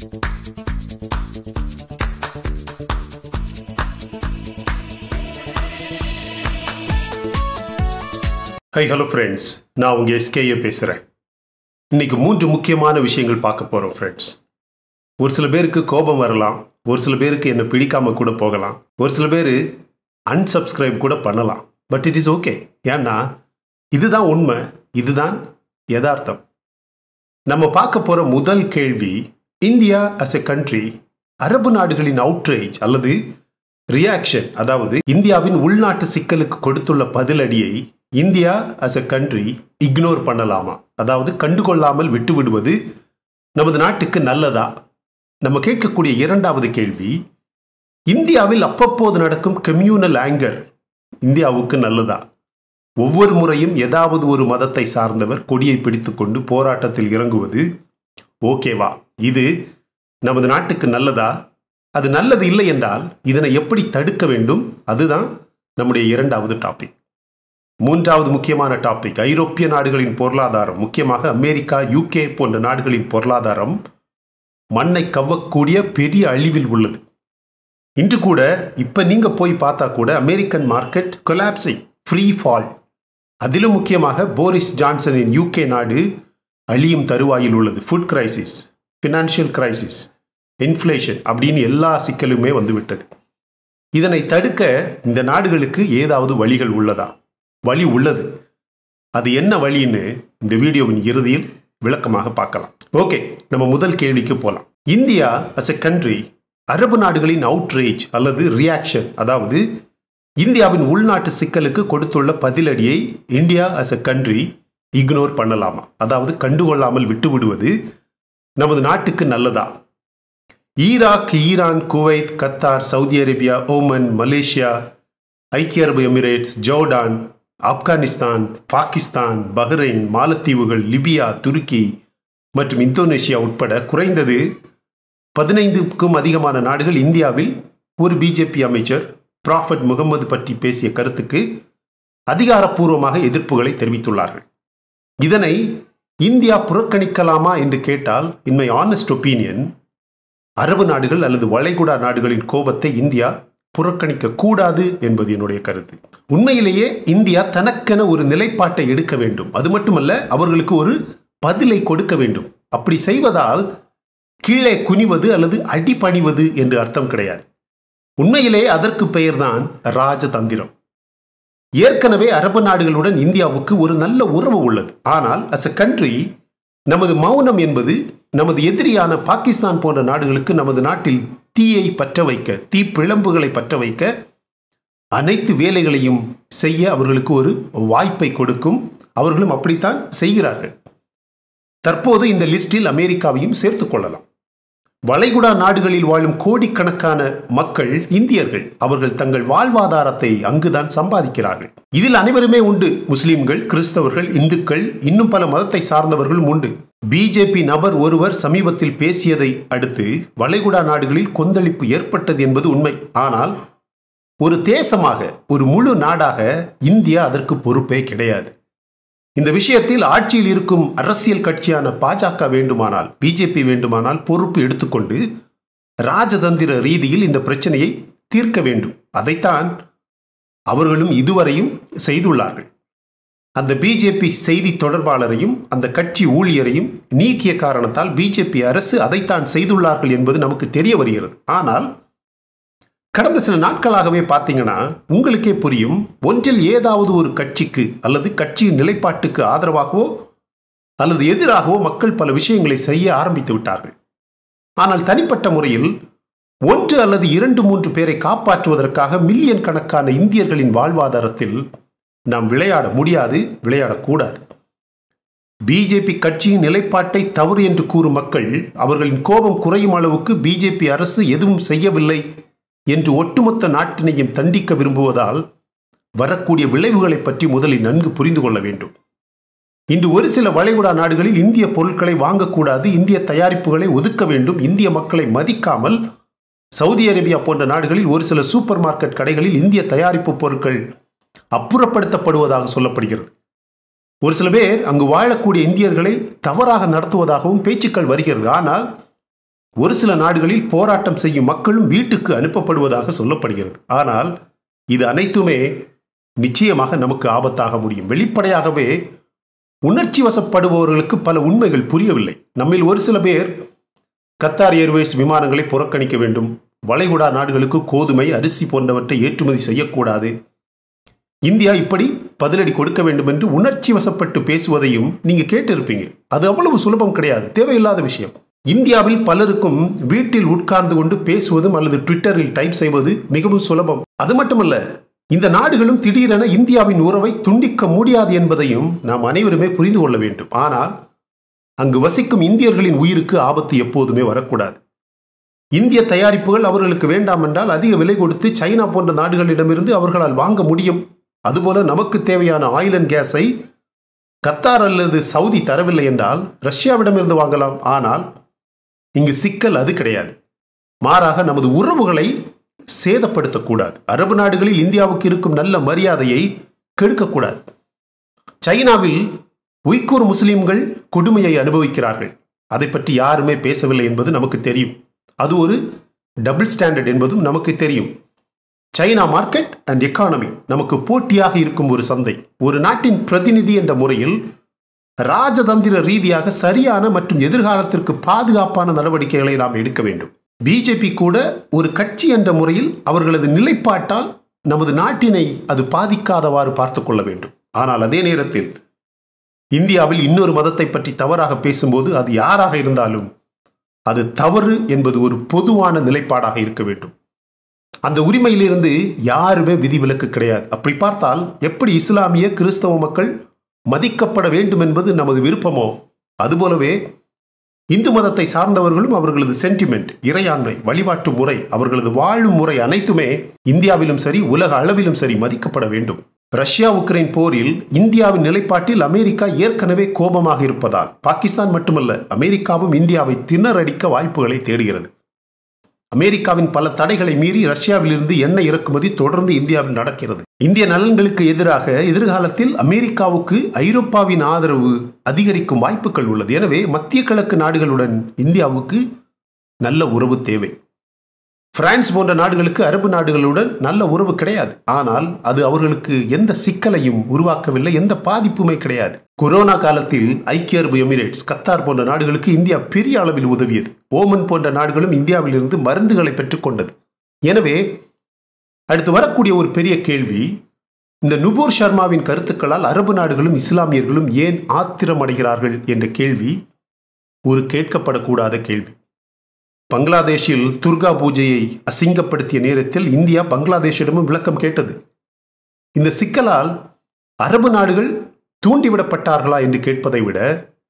High hello friends நான் உங்கள் SKA பேசுகிறேன் இன்னைக்கு மூன்று முக்கியமான விஷயங்கள் பார்க்க போகிறோம் ஃப்ரெண்ட்ஸ் ஒரு சில பேருக்கு கோபம் வரலாம் ஒரு சில பேருக்கு என்னை பிடிக்காம கூட போகலாம் ஒரு சில பேர் unsubscribe கூட பண்ணலாம் பட் இட் இஸ் ஓகே ஏன்னா இதுதான் உண்மை இதுதான் யதார்த்தம் நம்ம பார்க்க போகிற முதல் கேள்வி இந்தியா அஸ் எ கண்ட்ரி அரபு நாடுகளின் அவுட்ரேஜ் அல்லது ரியாக்ஷன் அதாவது இந்தியாவின் உள்நாட்டு சிக்கலுக்கு கொடுத்துள்ள பதிலடியை India as a country ignore பண்ணலாமா அதாவது கண்டுகொள்ளாமல் விட்டு விடுவது நமது நாட்டுக்கு நல்லதா நம்ம கேட்கக்கூடிய இரண்டாவது கேள்வி இந்தியாவில் அப்பப்போது நடக்கும் கம்யூனல் ஆங்கர் இந்தியாவுக்கு நல்லதா ஒவ்வொரு முறையும் ஏதாவது ஒரு மதத்தை சார்ந்தவர் கொடியை பிடித்துக்கொண்டு போராட்டத்தில் இறங்குவது ஓகேவா இது நமது நாட்டுக்கு நல்லதா அது நல்லது இல்லை என்றால் இதனை எப்படி தடுக்க வேண்டும் அதுதான் நம்முடைய இரண்டாவது டாபிக் மூன்றாவது முக்கியமான டாபிக் ஐரோப்பிய நாடுகளின் பொருளாதாரம் முக்கியமாக அமெரிக்கா யூகே போன்ற நாடுகளின் பொருளாதாரம் மண்ணை கவ்வக்கூடிய பெரிய அழிவில் உள்ளது இன்று கூட இப்போ நீங்கள் போய் பார்த்தா கூட American market collapsing free fall அதிலும் முக்கியமாக போரிஸ் ஜான்சனின் யூகே நாடு அழியும் தருவாயில் உள்ளது food crisis financial crisis inflation அப்படின்னு எல்லா சிக்கலுமே வந்துவிட்டது இதனை தடுக்க இந்த நாடுகளுக்கு ஏதாவது வழிகள் உள்ளதா வழி உள்ளது அது என்ன வழின்னு இந்த வீடியோவின் இறுதியில் விளக்கமாக பார்க்கலாம் ஓகே நம்ம முதல் கேள்விக்கு போகலாம் இந்தியா அஸ் எ கண்ட்ரி அரபு நாடுகளின் அவுட்ரேஜ் அல்லது ரியாக்ஷன் அதாவது இந்தியாவின் உள்நாட்டு சிக்கலுக்கு கொடுத்துள்ள பதிலடியை India as a country ignore பண்ணலாமா அதாவது கண்டுகொள்ளாமல் விட்டு விடுவது நமது நாட்டுக்கு நல்லதா Iraq Iran Kuwait Qatar Saudi Arabia Oman Malaysia ஐக்கிய அரபு Emirates Jordan Afghanistan Pakistan Bahrain மாலத்தீவுகள் லிபியா துருக்கி மற்றும் இந்தோனேஷியா உட்பட குறைந்தது பதினைந்துக்கும் அதிகமான நாடுகள் இந்தியாவில் ஒரு பிஜேபி அமைச்சர் ப்ராஃபட் முகமது பற்றி பேசிய கருத்துக்கு அதிகாரப்பூர்வமாக எதிர்ப்புகளை தெரிவித்துள்ளார்கள் இதனை இந்தியா புறக்கணிக்கலாமா என்று கேட்டால் இன் மை ஆனஸ்ட் ஒப்பீனியன் அரபு நாடுகள் அல்லது வளைகுடா நாடுகளின் கோபத்தை இந்தியா புறக்கணிக்க கூடாது என்பது என்னுடைய கருத்து உண்மையிலேயே இந்தியா தனக்கென ஒரு நிலைப்பாட்டை எடுக்க வேண்டும் அது மட்டுமல்ல அவர்களுக்கு ஒரு பதிலை கொடுக்க வேண்டும் அப்படி செய்வதால் கீழே குனிவது அல்லது அடிபணிவது என்று அர்த்தம் கிடையாது உண்மையிலே அதற்கு பெயர்தான் ராஜதந்திரம் ஏற்கனவே அரபு நாடுகளுடன் இந்தியாவுக்கு ஒரு நல்ல உறவு உள்ளது ஆனால் அஸ் எ கண்ட்ரி நமது மௌனம் என்பது நமது எதிரியான பாகிஸ்தான் போன்ற நாடுகளுக்கு நமது நாட்டில் தீயை பற்ற வைக்க தீ பிழம்புகளை பற்ற வைக்க அனைத்து வேலைகளையும் செய்ய அவர்களுக்கு ஒரு வாய்ப்பை கொடுக்கும் அவர்களும் அப்படித்தான் செய்கிறார்கள் தற்போது இந்த லிஸ்டில் அமெரிக்காவையும் சேர்த்துக் கொள்ளலாம் வளைகுடா நாடுகளில் வாழும் கோடிக்கணக்கான மக்கள் இந்தியர்கள் அவர்கள் தங்கள் வாழ்வாதாரத்தை அங்குதான் சம்பாதிக்கிறார்கள் இதில் அனைவருமே உண்டு முஸ்லிம்கள் கிறிஸ்தவர்கள் இந்துக்கள் இன்னும் பல மதத்தை சார்ந்தவர்களும் உண்டு பிஜேபி நபர் ஒருவர் சமீபத்தில் பேசியதை அடுத்து வளைகுடா நாடுகளில் கொந்தளிப்பு ஏற்பட்டது என்பது உண்மை ஆனால் ஒரு தேசமாக ஒரு முழு நாடாக இந்தியா அதற்கு பொறுப்பே கிடையாது இந்த விஷயத்தில் ஆட்சியில் இருக்கும் அரசியல் கட்சியான பாஜக வேண்டுமானால் பிஜேபி வேண்டுமானால் பொறுப்பு எடுத்துக்கொண்டு ராஜதந்திர ரீதியில் இந்த பிரச்சனையை தீர்க்க வேண்டும் அதைத்தான் அவர்களும் இதுவரையும் செய்துள்ளார்கள் அந்த பிஜேபி செய்தி தொடர்பாளரையும் அந்த கட்சி ஊழியரையும் நீக்கிய காரணத்தால் பிஜேபி அரசு அதைத்தான் செய்துள்ளார்கள் என்பது நமக்கு தெரிய வருகிறது ஆனால் கடந்த சில நாட்களாகவே பார்த்தீங்கன்னா உங்களுக்கே புரியும் ஒன்றில் ஏதாவது ஒரு கட்சிக்கு அல்லது கட்சியின் நிலைப்பாட்டுக்கு ஆதரவாகவோ அல்லது எதிராகவோ மக்கள் பல விஷயங்களை செய்ய ஆரம்பித்து விட்டார்கள் ஆனால் தனிப்பட்ட முறையில் ஒன்று அல்லது இரண்டு மூன்று பேரை காப்பாற்றுவதற்காக மில்லியன் கணக்கான இந்தியர்களின் வாழ்வாதாரத்தில் நாம் விளையாட முடியாது விளையாடக்கூடாது பிஜேபி கட்சியின் நிலைப்பாட்டை தவறு என்று கூறும் மக்கள் அவர்களின் கோபம் குறையும் அளவுக்கு பிஜேபி அரசு எதுவும் செய்யவில்லை என்று ஒட்டுமொத்த நாட்டினையும் தண்டிக்க விரும்புவதால் வரக்கூடிய விளைவுகளை பற்றி முதலில் நன்கு புரிந்து கொள்ள வேண்டும் இன்று ஒரு சில வளைகுடா நாடுகளில் இந்திய பொருட்களை வாங்கக்கூடாது இந்திய தயாரிப்புகளை ஒதுக்க வேண்டும் இந்திய மக்களை மதிக்காமல் சவுதி அரேபியா போன்ற நாடுகளில் ஒரு சில சூப்பர் மார்க்கெட் கடைகளில் இந்திய தயாரிப்பு பொருட்கள் அப்புறப்படுத்தப்படுவதாக சொல்லப்படுகிறது ஒரு சில பேர் அங்கு வாழக்கூடிய இந்தியர்களை தவறாக நடத்துவதாகவும் பேச்சுக்கள் வருகிறது ஆனால் ஒரு சில நாடுகளில் போராட்டம் செய்யும் மக்களும் வீட்டுக்கு அனுப்பப்படுவதாக சொல்லப்படுகிறது ஆனால் இது அனைத்துமே நிச்சயமாக நமக்கு ஆபத்தாக முடியும் வெளிப்படையாகவே உணர்ச்சி வசப்படுபவர்களுக்கு பல உண்மைகள் புரியவில்லை நம்மில் ஒரு சில பேர் கத்தார் ஏர்வேஸ் விமானங்களை புறக்கணிக்க வேண்டும் வளைகுடா நாடுகளுக்கு கோதுமை அரிசி போன்றவற்றை ஏற்றுமதி செய்யக்கூடாது இந்தியா இப்படி பதிலடி கொடுக்க வேண்டும் என்று உணர்ச்சி வசப்பட்டு பேசுவதையும் நீங்க கேட்டிருப்பீங்க அது அவ்வளவு சுலபம் கிடையாது தேவையில்லாத விஷயம் இந்தியாவில் பலருக்கும் வீட்டில் உட்கார்ந்து கொண்டு பேசுவதும் அல்லது ட்விட்டரில் டைப் செய்வது மிகவும் சுலபம் அது மட்டுமல்ல இந்த நாடுகளும் திடீரென இந்தியாவின் உறவை துண்டிக்க முடியாது என்பதையும் நாம் அனைவருமே புரிந்து கொள்ள வேண்டும் ஆனால் அங்கு வசிக்கும் இந்தியர்களின் உயிருக்கு ஆபத்து எப்போதுமே வரக்கூடாது இந்திய தயாரிப்புகள் அவர்களுக்கு வேண்டாம் என்றால் அதிக விலை கொடுத்து சைனா போன்ற நாடுகளிடமிருந்து அவர்களால் வாங்க முடியும் அதுபோல நமக்கு தேவையான ஆயில் அண்ட் கேஸை கத்தார் அல்லது சவுதி தரவில்லை என்றால் ரஷ்யாவிடமிருந்து வாங்கலாம் ஆனால் இங்கு சிக்கல் அது கிடையாது மாறாக நமது உறவுகளை சேதப்படுத்தக்கூடாது அரபு நாடுகளில் இந்தியாவுக்கு இருக்கும் நல்ல மரியாதையை கெடுக்கக்கூடாது சைனாவில் உய்கூர் முஸ்லிம்கள் கொடுமையை அனுபவிக்கிறார்கள் அதை பற்றி யாருமே பேசவில்லை என்பது நமக்கு தெரியும் அது ஒரு டபுள் ஸ்டாண்டர்ட் என்பதும் நமக்கு தெரியும் சைனா மார்க்கெட் அண்ட் எக்கானமி நமக்கு போட்டியாக இருக்கும் ஒரு சந்தை ஒரு நாட்டின் பிரதிநிதி என்ற முறையில் ராஜதந்திர ரீதியாக சரியான மற்றும் எதிர்காலத்திற்கு பாதுகாப்பான நடவடிக்கைகளை நாம் எடுக்க வேண்டும் பிஜேபி கூட ஒரு கட்சி என்ற முறையில் அவர்களது நிலைப்பாட்டால் நமது நாட்டினை அது பாதிக்காதவாறு பார்த்து கொள்ள வேண்டும் ஆனால் அதே நேரத்தில் இந்தியாவில் இன்னொரு மதத்தை பற்றி தவறாக பேசும்போது அது யாராக இருந்தாலும் அது தவறு என்பது ஒரு பொதுவான நிலைப்பாடாக இருக்க வேண்டும் அந்த உரிமையிலிருந்து யாருமே விதிவிலக்கு கிடையாது அப்படி பார்த்தால் எப்படி இஸ்லாமிய கிறிஸ்தவ மக்கள் மதிக்கப்பட வேண்டும் என்பது நமது விருப்பமோ அதுபோலவே இந்து மதத்தை சார்ந்தவர்களும் அவர்களது சென்டிமெண்ட் இறையாண்மை வழிபாட்டு முறை அவர்களது வாழும் முறை அனைத்துமே இந்தியாவிலும் சரி உலக அளவிலும் சரி மதிக்கப்பட வேண்டும் ரஷ்யா உக்ரைன் போரில் இந்தியாவின் நிலைப்பாட்டில் அமெரிக்கா ஏற்கனவே கோபமாக இருப்பதால் பாகிஸ்தான் மட்டுமல்ல அமெரிக்காவும் இந்தியாவை திணறடிக்க வாய்ப்புகளை தேடுகிறது அமெரிக்காவின் பல தடைகளை மீறி ரஷ்யாவிலிருந்து எண்ணெய் இறக்குமதி தொடர்ந்து இந்தியாவில் நடக்கிறது இந்திய நலன்களுக்கு எதிராக எதிர்காலத்தில் அமெரிக்காவுக்கு ஐரோப்பாவின் ஆதரவு அதிகரிக்கும் வாய்ப்புகள் உள்ளது எனவே மத்திய கிழக்கு நாடுகளுடன் இந்தியாவுக்கு நல்ல உறவு தேவை பிரான்ஸ் போன்ற நாடுகளுக்கு அரபு நாடுகளுடன் நல்ல உறவு கிடையாது ஆனால் அது அவர்களுக்கு எந்த சிக்கலையும் உருவாக்கவில்லை எந்த பாதிப்புமே கிடையாது கொரோனா காலத்தில் ஐக்கிய அரபு எமிரேட்ஸ் கத்தார் போன்ற நாடுகளுக்கு இந்தியா பெரிய அளவில் உதவியது ஓமன் போன்ற நாடுகளும் இந்தியாவிலிருந்து மருந்துகளை பெற்றுக்கொண்டது எனவே அடுத்து வரக்கூடிய ஒரு பெரிய கேள்வி இந்த நுபூர் சர்மாவின் கருத்துக்களால் அரபு நாடுகளும் இஸ்லாமியர்களும் ஏன் ஆத்திரமடைகிறார்கள் என்ற கேள்வி ஒரு கேட்கப்படக்கூடாத கேள்வி பங்களாதேஷில் துர்கா பூஜையை அசிங்கப்படுத்திய நேரத்தில் இந்தியா பங்களாதேஷிடமும் விளக்கம் கேட்டது இந்த சிக்கலால் அரபு நாடுகள் தூண்டிவிடப்பட்டார்களா என்று கேட்பதை விட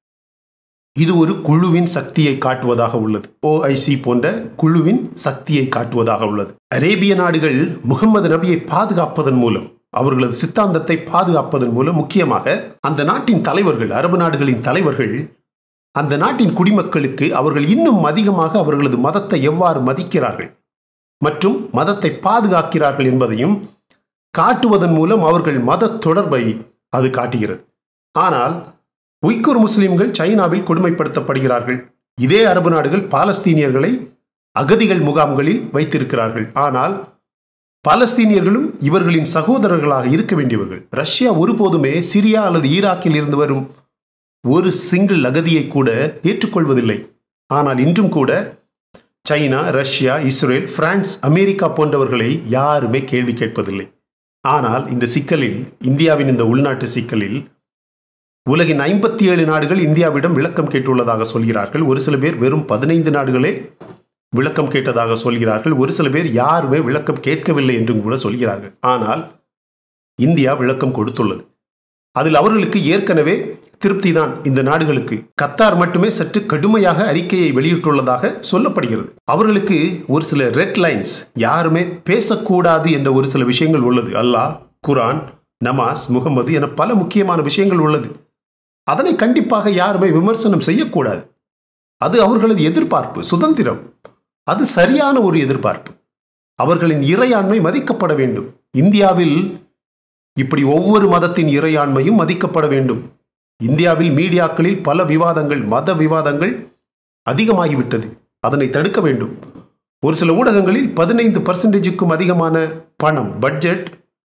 இது ஒரு குழுவின் சக்தியை காட்டுவதாக உள்ளது ஓஐசி போன்ற குழுவின் சக்தியை காட்டுவதாக உள்ளது அரேபிய நாடுகள் முகமது நபியை பாதுகாப்பதன் மூலம் அவர்களது சித்தாந்தத்தை பாதுகாப்பதன் மூலம் முக்கியமாக அந்த நாட்டின் தலைவர்கள் அரபு நாடுகளின் தலைவர்கள் அந்த நாட்டின் குடிமக்களுக்கு அவர்கள் இன்னும் அதிகமாக அவர்களது மதத்தை எவ்வாறு மதிக்கிறார்கள் மற்றும் மதத்தை பாதுகாக்கிறார்கள் என்பதையும் காட்டுவதன் மூலம் அவர்கள் மத தொடர்பை அது காட்டுகிறது ஆனால் உய்குர் முஸ்லிம்கள் சைனாவில் கொடுமைப்படுத்தப்படுகிறார்கள் இதே அரபு நாடுகள் பாலஸ்தீனியர்களை அகதிகள் முகாம்களில் வைத்திருக்கிறார்கள் ஆனால் பாலஸ்தீனியர்களும் இவர்களின் சகோதரர்களாக இருக்க வேண்டியவர்கள் ரஷ்யா ஒருபோதுமே சிரியா அல்லது ஈராக்கில் இருந்து வரும் ஒரு சிங்கிள் அகதியை கூட ஏற்றுக்கொள்வதில்லை ஆனால் இன்றும் கூட China Russia Israel France America போன்றவர்களை யாருமே கேள்வி கேட்பதில்லை ஆனால் இந்த சிக்கலில் இந்தியாவின் இந்த உள்நாட்டு சிக்கலில் உலகின் ஐம்பத்தி ஏழு நாடுகள் இந்தியாவிடம் விளக்கம் கேட்டுள்ளதாக சொல்கிறார்கள் ஒரு சில பேர் வெறும் பதினைந்து நாடுகளே விளக்கம் கேட்டதாக சொல்கிறார்கள் ஒரு சில பேர் யாருமே விளக்கம் கேட்கவில்லை என்றும் கூட சொல்கிறார்கள் ஆனால் இந்தியா விளக்கம் கொடுத்துள்ளது அதில் அவர்களுக்கு ஏற்கனவே திருப்தி தான் இந்த நாடுகளுக்கு கத்தார் மட்டுமே சற்று கடுமையாக அறிக்கையை வெளியிட்டுள்ளதாக சொல்லப்படுகிறது அவர்களுக்கு ஒரு சில ரெட் லைன்ஸ் யாருமே பேசக்கூடாது என்ற ஒரு சில விஷயங்கள் உள்ளது அல்லாஹ் குரான் நமாஸ் முகமது என பல முக்கியமான விஷயங்கள் உள்ளது அதனை கண்டிப்பாக யாருமே விமர்சனம் செய்யக்கூடாது அது அவர்களது எதிர்பார்ப்பு சுதந்திரம் அது சரியான ஒரு எதிர்பார்ப்பு அவர்களின் இறையாண்மை மதிக்கப்பட வேண்டும் இந்தியாவில் இப்படி ஒவ்வொரு மதத்தின் இறையாண்மையும் மதிக்கப்பட வேண்டும் இந்தியாவில் மீடியாக்களில் பல விவாதங்கள் மத விவாதங்கள் அதிகமாகிவிட்டது அதனை தடுக்க வேண்டும் ஒரு சில ஊடகங்களில் பதினைந்து பர்சன்டேஜுக்கும் அதிகமான பணம் பட்ஜெட்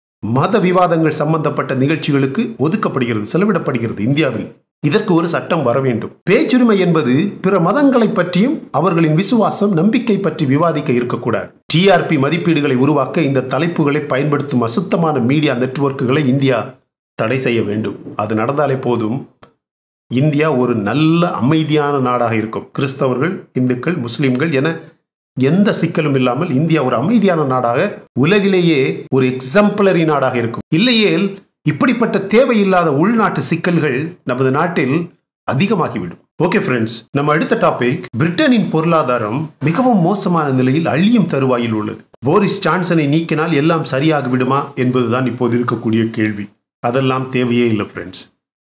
மத விவாதங்கள் சம்பந்தப்பட்ட நிகழ்ச்சிகளுக்கு ஒதுக்கப்படுகிறது செலவிடப்படுகிறது இந்தியாவில் இதற்கு ஒரு சட்டம் வர வேண்டும் பேச்சுரிமை என்பது பிற மதங்களை பற்றியும் அவர்களின் விசுவாசம் நம்பிக்கை பற்றி விவாதிக்க இருக்கக்கூடாது டிஆர்பி மதிப்பீடுகளை உருவாக்க இந்த தலைப்புகளை பயன்படுத்தும் அசுத்தமான மீடியா நெட்வொர்க்குகளை இந்தியா தடை செய்ய வேண்டும் அது நடந்தாலே போதும் இந்தியா ஒரு நல்ல அமைதியான நாடாக இருக்கும் கிறிஸ்தவர்கள் இந்துக்கள் முஸ்லிம்கள் என எந்த சிக்கலும் இல்லாமல் இந்தியா ஒரு அமைதியான நாடாக உலகிலேயே ஒரு எக்ஸாம்பிளரி நாடாக இருக்கும் இல்லையேல் இப்படிப்பட்ட தேவையில்லாத உள்நாட்டு சிக்கல்கள் நமது நாட்டில் அதிகமாகிவிடும் ஓகே ஃப்ரெண்ட்ஸ் நம்ம அடுத்த டாபிக் பிரிட்டனின் பொருளாதாரம் மிகவும் மோசமான நிலையில் அழியும் தருவாயில் உள்ளது போரிஸ் ஜான்சனை நீக்கினால் எல்லாம் சரியாக விடுமா என்பதுதான் இப்போது இருக்கக்கூடிய கேள்வி அதெல்லாம் தேவையே இல்லை ஃப்ரெண்ட்ஸ்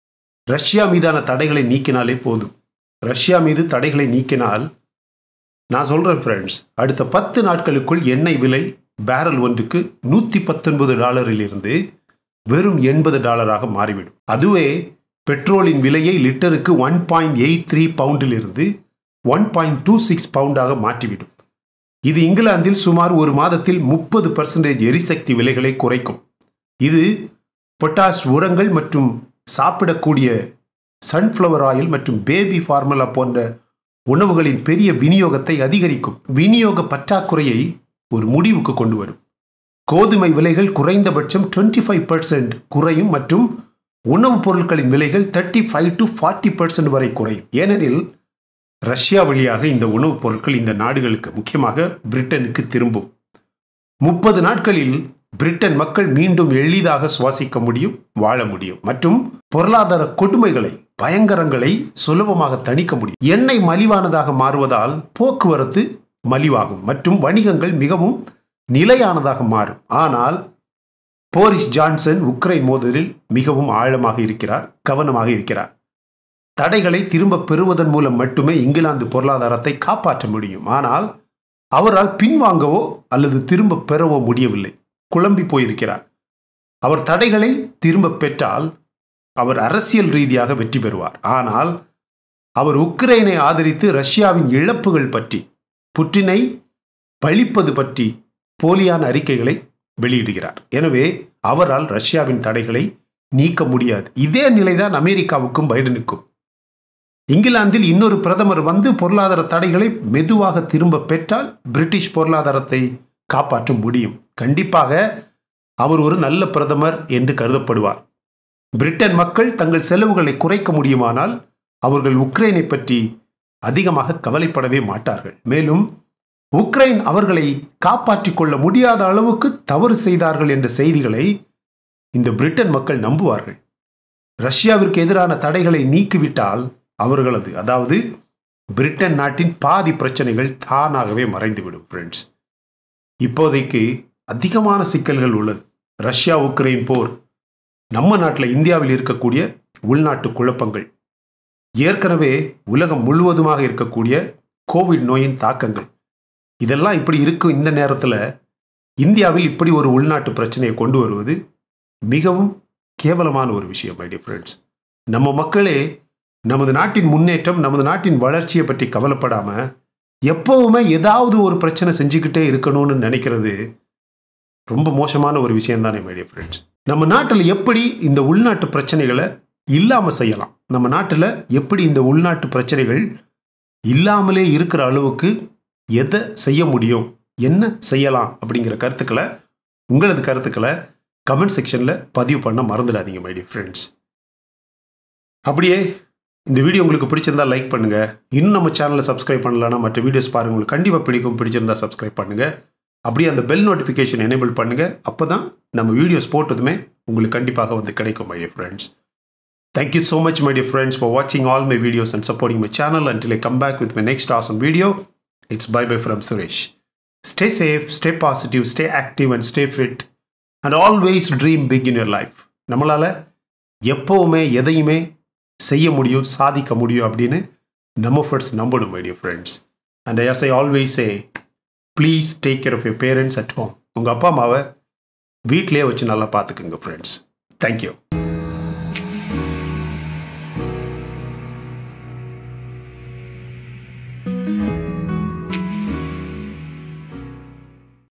ரஷ்யா மீதான தடைகளை நீக்கினாலே போதும் ரஷ்யா மீது தடைகளை நீக்கினால் நான் சொல்கிறேன் ஃப்ரெண்ட்ஸ் அடுத்த பத்து நாட்களுக்குள் எண்ணெய் விலை பேரல் ஒன்றுக்கு நூற்றி பத்தொன்பது டாலரிலிருந்து வெறும் எண்பது டாலராக மாறிவிடும் அதுவே பெட்ரோலின் விலையை லிட்டருக்கு ஒன் பாயிண்ட் எயிட் த்ரீ பவுண்டிலிருந்து ஒன் பாயிண்ட் டூ சிக்ஸ் பவுண்டாக மாற்றிவிடும் இது இங்கிலாந்தில் சுமார் ஒரு மாதத்தில் முப்பது பர்சன்டேஜ் எரிசக்தி விலைகளை குறைக்கும் இது பொட்டாஷ் உரங்கள் மற்றும் சாப்பிடக்கூடிய சன்ஃப்ளவர் ஆயில் மற்றும் பேபி ஃபார்முலா போன்ற உணவுகளின் பெரிய விநியோகத்தை அதிகரிக்கும் விநியோக பற்றாக்குறையை ஒரு முடிவுக்கு கொண்டு வரும் கோதுமை விலைகள் குறைந்தபட்சம் டுவெண்ட்டி ஃபைவ் பர்சன்ட் குறையும் மற்றும் உணவுப் பொருட்களின் விலைகள் thirty five to forty percent வரை குறையும் ஏனெனில் ரஷ்யா வழியாக இந்த உணவுப் பொருட்கள் இந்த நாடுகளுக்கு முக்கியமாக பிரிட்டனுக்கு திரும்பும் முப்பது நாட்களில் பிரிட்டன் மக்கள் மீண்டும் எளிதாக சுவாசிக்க முடியும் வாழ முடியும் மற்றும் பொருளாதார கொடுமைகளை பயங்கரங்களை சுலபமாக தணிக்க முடியும் எண்ணெய் மலிவானதாக மாறுவதால் போக்குவரத்து மலிவாகும் மற்றும் வணிகங்கள் மிகவும் நிலையானதாக மாறும் ஆனால் போரிஸ் ஜான்சன் உக்ரைன் மோதலில் மிகவும் ஆழமாக இருக்கிறார் கவனமாக இருக்கிறார் தடைகளை திரும்ப பெறுவதன் மூலம் மட்டுமே இங்கிலாந்து பொருளாதாரத்தை காப்பாற்ற முடியும் ஆனால் அவரால் பின்வாங்கவோ அல்லது திரும்ப பெறவோ முடியவில்லை குழம்பி போயிருக்கிறார் அவர் தடைகளை திரும்ப பெற்றால் அவர் அரசியல் ரீதியாக வெற்றி பெறுவார் ஆனால் அவர் உக்ரைனை ஆதரித்து ரஷ்யாவின் இழப்புகள் பற்றி புற்றினை பழிப்பது பற்றி போலியான அறிக்கைகளை வெளியிடுகிறார் எனவே அவரால் ரஷ்யாவின் தடைகளை நீக்க முடியாது இதே நிலைதான் அமெரிக்காவுக்கும் பைடனுக்கும் இங்கிலாந்தில் இன்னொரு பிரதமர் வந்து பொருளாதார தடைகளை மெதுவாக திரும்ப பெற்றால் பிரிட்டிஷ் பொருளாதாரத்தை காப்பாற்ற முடியும் கண்டிப்பாக அவர் ஒரு நல்ல பிரதமர் என்று கருதப்படுவார் பிரிட்டன் மக்கள் தங்கள் செலவுகளை குறைக்க முடியுமானால் அவர்கள் உக்ரைனை பற்றி அதிகமாக கவலைப்படவே மாட்டார்கள் மேலும் உக்ரைன் அவர்களை காப்பாற்றிக் கொள்ள முடியாத அளவுக்கு தவறு செய்தார்கள் என்ற செய்திகளை இந்த பிரிட்டன் மக்கள் நம்புவார்கள் ரஷ்யாவிற்கு எதிரான தடைகளை நீக்கிவிட்டால் அவர்களது அதாவது பிரிட்டன் நாட்டின் பாதி பிரச்சனைகள் தானாகவே மறைந்துவிடும் ஃப்ரெண்ட்ஸ் இப்போதைக்கு அதிகமான சிக்கல்கள் உள்ளது ரஷ்யா உக்ரைன் போர் நம்ம நாட்டில் இந்தியாவில் இருக்கக்கூடிய உள்நாட்டு குழப்பங்கள் ஏற்கனவே உலகம் முழுவதுமாக இருக்கக்கூடிய கோவிட் நோயின் தாக்கங்கள் இதெல்லாம் இப்படி இருக்கும் இந்த நேரத்தில் இந்தியாவில் இப்படி ஒரு உள்நாட்டு பிரச்சனையை கொண்டு வருவது மிகவும் கேவலமான ஒரு விஷயம் மை டியர் ஃப்ரெண்ட்ஸ் நம்ம மக்களே நமது நாட்டின் முன்னேற்றம் நமது நாட்டின் வளர்ச்சியை பற்றி கவலைப்படாமல் எப்போவுமே ஏதாவது ஒரு பிரச்சனை செஞ்சுக்கிட்டே இருக்கணும்னு நினைக்கிறது ரொம்ப மோசமான ஒரு விஷயம் தானே மை டியர் ஃப்ரெண்ட்ஸ் நம்ம நாட்டில் எப்படி இந்த உள்நாட்டு பிரச்சனைகளை இல்லாமல் செய்யலாம் நம்ம நாட்டில் எப்படி இந்த உள்நாட்டு பிரச்சனைகள் இல்லாமலே இருக்கிற அளவுக்கு எதை செய்ய முடியும் என்ன செய்யலாம் அப்படிங்கிற கருத்துக்களை உங்களது கருத்துக்களை கமெண்ட் செக்ஷனில் பதிவு பண்ண மறந்துடாதீங்க மை டியர் ஃப்ரெண்ட்ஸ் அப்படியே இந்த வீடியோ உங்களுக்கு பிடிச்சிருந்தா லைக் பண்ணுங்கள் இன்னும் நம்ம சேனலை சப்ஸ்கிரைப் பண்ணலன்னா மற்ற வீடியோஸ் பாருங்கள் உங்களுக்கு கண்டிப்பாக பிடிக்கும் பிடிச்சிருந்தா சப்ஸ்கிரைப் பண்ணுங்கள் அப்படியே அந்த பெல் நோட்டிஃபிகேஷன் எனேபிள் பண்ணுங்கள் அப்போ தான் நம்ம வீடியோஸ் போட்டதுமே உங்களுக்கு கண்டிப்பாக வந்து கிடைக்கும் my dear friends Thank you so much, my dear friends, for watching all my videos and supporting my channel. Until I come back with my next awesome video, it's bye bye from Suresh. Stay safe, stay positive, stay active, and stay fit. And always dream big in your life. நம்மளால் எப்போவுமே எதையுமே செய்ய முடியும் சாதிக்க முடியும் அப்படின்னு நம்ம first நம்பணும் my dear friends and yes I always say please take care of your parents at home உங்கள் அப்பா அம்மாவை வீட்டிலே வச்சு நல்லா பார்த்துக்குங்க ஃப்ரெண்ட்ஸ் தேங்க்யூ